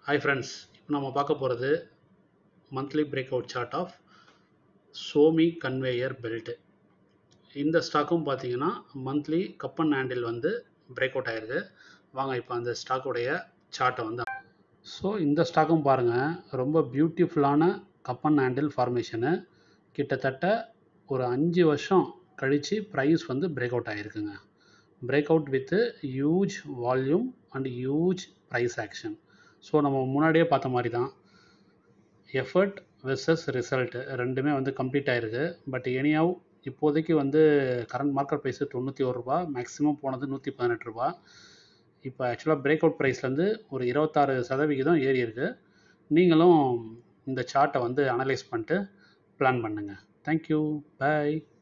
hi friends இப்போ நம்ம பார்க்க போகிறது monthly break out chart of Somi conveyor belt இந்த ஸ்டாக்கும் பார்த்தீங்கன்னா மந்த்லி கப் அண்ட் ஹேண்டில் வந்து பிரேக் அவுட் ஆயிருக்கு வாங்க இப்போ அந்த ஸ்டாக்குடைய சார்ட்டை வந்து ஸோ இந்த ஸ்டாக்கும் பாருங்கள் ரொம்ப பியூட்டிஃபுல்லான கப் அண்ட் ஹேண்டில் ஃபார்மேஷனு கிட்டத்தட்ட ஒரு அஞ்சு வருஷம் கழித்து ப்ரைஸ் வந்து பிரேக் அவுட் ஆகிருக்குங்க break out with huge volume and huge price action so நம்ம முன்னாடியே பார்த்த மாதிரி தான் எஃபர்ட் வெர்சஸ் ரிசல்ட் ரெண்டுமே வந்து கம்ப்ளீட் ஆகிருக்கு பட் எனியாவ் இப்போதைக்கு வந்து கரண்ட் மார்க்கெட் ப்ரைஸு தொண்ணூற்றி ஒரு ரூபா மேக்ஸிமம் போனது நூற்றி பதினெட்டு ரூபா இப்போ ஆக்சுவலாக பிரேக் அவுட் ப்ரைஸ்லேருந்து ஒரு இருபத்தாறு சதவிகிதம் ஏறி இருக்கு நீங்களும் இந்த சார்ட்டை வந்து அனலைஸ் பண்ணிட்டு பிளான் பண்ணுங்கள் தேங்க்யூ பாய்